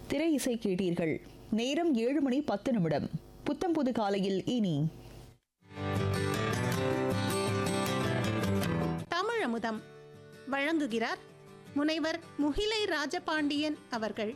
திரை இசை கேட்டீர்கள் நேரம் ஏழு மணி பத்து நிமிடம் புத்தம்புது காலையில் இனி தமிழமுதம் வழங்குகிறார் முனைவர் முகிலை ராஜபாண்டியன் அவர்கள்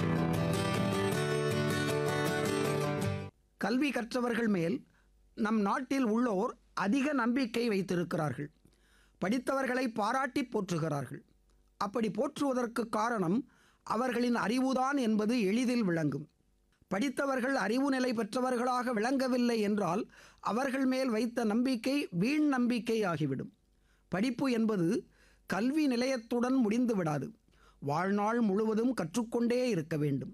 கல்வி கற்றவர்கள் மேல் நம் நாட்டில் உள்ளோர் அதிக நம்பிக்கை வைத்திருக்கிறார்கள் படித்தவர்களை பாராட்டி போற்றுகிறார்கள் அப்படி போற்றுவதற்கு காரணம் அவர்களின் அறிவுதான் என்பது எளிதில் விளங்கும் படித்தவர்கள் அறிவு நிலை பெற்றவர்களாக விளங்கவில்லை என்றால் அவர்கள் மேல் வைத்த நம்பிக்கை வீண் நம்பிக்கை ஆகிவிடும் படிப்பு என்பது கல்வி நிலையத்துடன் முடிந்து விடாது வாழ்நாள் முழுவதும் கற்றுக்கொண்டே இருக்க வேண்டும்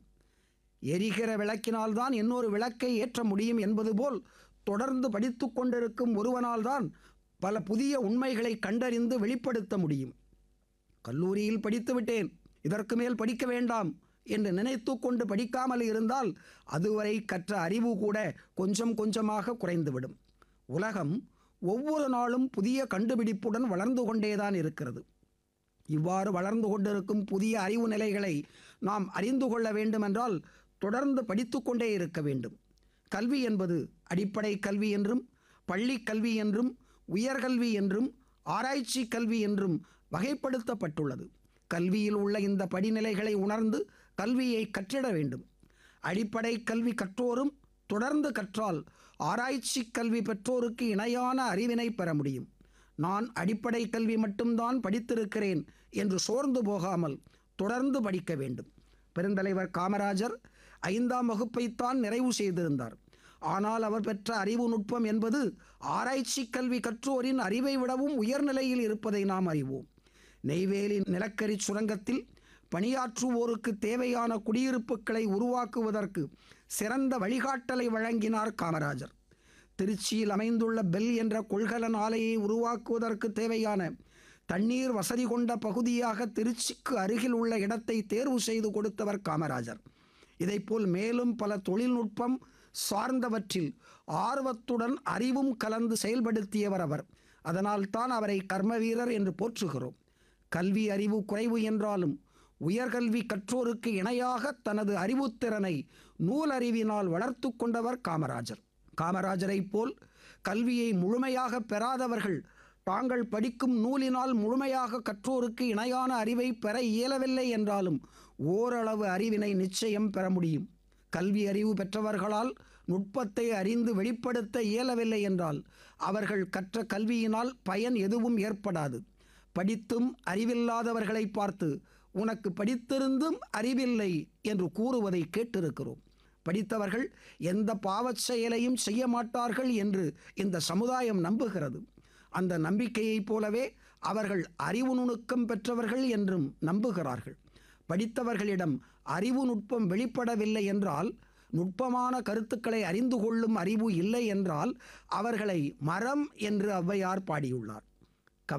எரிகிற விளக்கினால்தான் இன்னொரு விளக்கை ஏற்ற முடியும் என்பது போல் தொடர்ந்து படித்து கொண்டிருக்கும் ஒருவனால்தான் பல புதிய உண்மைகளை கண்டறிந்து வெளிப்படுத்த முடியும் கல்லூரியில் படித்து விட்டேன் இதற்கு மேல் படிக்க வேண்டாம் என்று நினைத்து கொண்டு படிக்காமல் இருந்தால் அதுவரை கற்ற அறிவு கூட கொஞ்சம் கொஞ்சமாக குறைந்துவிடும் உலகம் ஒவ்வொரு நாளும் புதிய கண்டுபிடிப்புடன் வளர்ந்து கொண்டேதான் இருக்கிறது இவ்வாறு வளர்ந்து கொண்டிருக்கும் புதிய அறிவு நிலைகளை நாம் அறிந்து கொள்ள வேண்டுமென்றால் தொடர்ந்து படித்து கொண்டே இருக்க வேண்டும் கல்வி என்பது அடிப்படை கல்வி என்றும் பள்ளி கல்வி என்றும் உயர்கல்வி என்றும் ஆராய்ச்சி கல்வி என்றும் வகைப்படுத்தப்பட்டுள்ளது கல்வியில் உள்ள இந்த படிநிலைகளை உணர்ந்து கல்வியை கற்றிட வேண்டும் அடிப்படை கல்வி கற்றோரும் தொடர்ந்து கற்றால் ஆராய்ச்சி கல்வி பெற்றோருக்கு இணையான அறிவினை பெற முடியும் நான் அடிப்படை கல்வி மட்டும்தான் படித்திருக்கிறேன் என்று சோர்ந்து போகாமல் தொடர்ந்து படிக்க வேண்டும் பெருந்தலைவர் காமராஜர் ஐந்தாம் வகுப்பைத்தான் நிறைவு செய்திருந்தார் ஆனால் அவர் பெற்ற அறிவு நுட்பம் என்பது ஆராய்ச்சி கல்வி கற்றோரின் அறிவை விடவும் உயர்நிலையில் இருப்பதை நாம் அறிவோம் நெய்வேலி நிலக்கரி சுரங்கத்தில் பணியாற்றுவோருக்கு தேவையான குடியிருப்புகளை உருவாக்குவதற்கு சிறந்த வழிகாட்டலை வழங்கினார் காமராஜர் திருச்சியில் அமைந்துள்ள பெல் என்ற கொள்கலன் ஆலையை உருவாக்குவதற்கு தேவையான தண்ணீர் வசதி கொண்ட பகுதியாக திருச்சிக்கு அருகில் உள்ள இடத்தை தேர்வு செய்து கொடுத்தவர் காமராஜர் இதைப்போல் மேலும் பல தொழில்நுட்பம் சார்ந்தவற்றில் ஆர்வத்துடன் அறிவும் கலந்து செயல்படுத்தியவர் அவர் அதனால் தான் அவரை கர்ம வீரர் என்று போற்றுகிறோம் கல்வி அறிவு குறைவு என்றாலும் உயர்கல்வி கற்றோருக்கு இணையாக தனது அறிவுத்திறனை நூலறிவினால் வளர்த்து கொண்டவர் காமராஜர் காமராஜரைப் போல் கல்வியை முழுமையாக பெறாதவர்கள் தாங்கள் படிக்கும் நூலினால் முழுமையாக கற்றோருக்கு இணையான அறிவை பெற இயலவில்லை என்றாலும் ஓரளவு அறிவினை நிச்சயம் பெற முடியும் கல்வி அறிவு பெற்றவர்களால் நுட்பத்தை அறிந்து வெளிப்படுத்த இயலவில்லை என்றால் அவர்கள் கற்ற கல்வியினால் பயன் எதுவும் ஏற்படாது படித்தும் அறிவில்லாதவர்களை பார்த்து உனக்கு படித்திருந்தும் அறிவில்லை என்று கூறுவதை கேட்டிருக்கிறோம் படித்தவர்கள் எந்த பாவச் செயலையும் செய்ய மாட்டார்கள் என்று இந்த சமுதாயம் நம்புகிறது அந்த நம்பிக்கையைப் போலவே அவர்கள் அறிவு நுணுக்கம் பெற்றவர்கள் என்றும் நம்புகிறார்கள் படித்தவர்களிடம் அறிவு நுட்பம் வெளிப்படவில்லை என்றால் நுட்பமான கருத்துக்களை அறிந்து கொள்ளும் அறிவு இல்லை என்றால் அவர்களை மரம் என்று ஔவையார் பாடியுள்ளார்